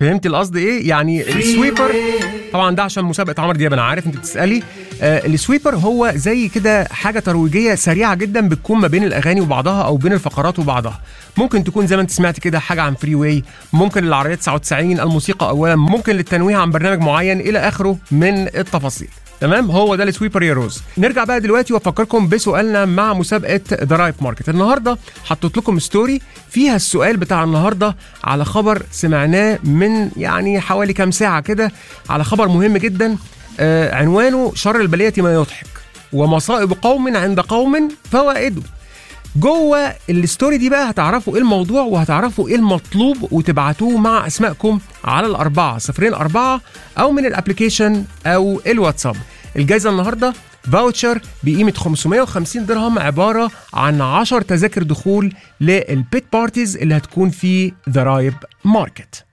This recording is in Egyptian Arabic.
فهمتي القصد ايه يعني السويبر طبعا ده عشان مسابقه عمرو دياب انا عارف انت بتسالي آه السويبر هو زي كده حاجه ترويجيه سريعه جدا بتكون ما بين الاغاني وبعضها او بين الفقرات وبعضها ممكن تكون زي ما انت سمعت كده حاجه عن فري واي ممكن للعربيات 99 الموسيقى اولا ممكن للتنويه عن برنامج معين الى اخره من التفاصيل تمام هو ده السويبر يا روز نرجع بقى دلوقتي وافكركم بسؤالنا مع مسابقه ذا رايب ماركت النهارده حطيت لكم ستوري فيها السؤال بتاع النهارده على خبر سمعناه من يعني حوالي كام ساعه كده على خبر مهم جدا آه عنوانه شر البليه ما يضحك ومصائب قوم عند قوم فوائده جوه الستوري دي بقى هتعرفوا ايه الموضوع وهتعرفوا ايه المطلوب وتبعتوه مع اسمائكم على الاربعه صفرين اربعه او من الابلكيشن او الواتساب الجائزه النهارده فاوتشر بقيمه 550 درهم عباره عن 10 تذاكر دخول للبيت بارتيز اللي هتكون في ذا رايب ماركت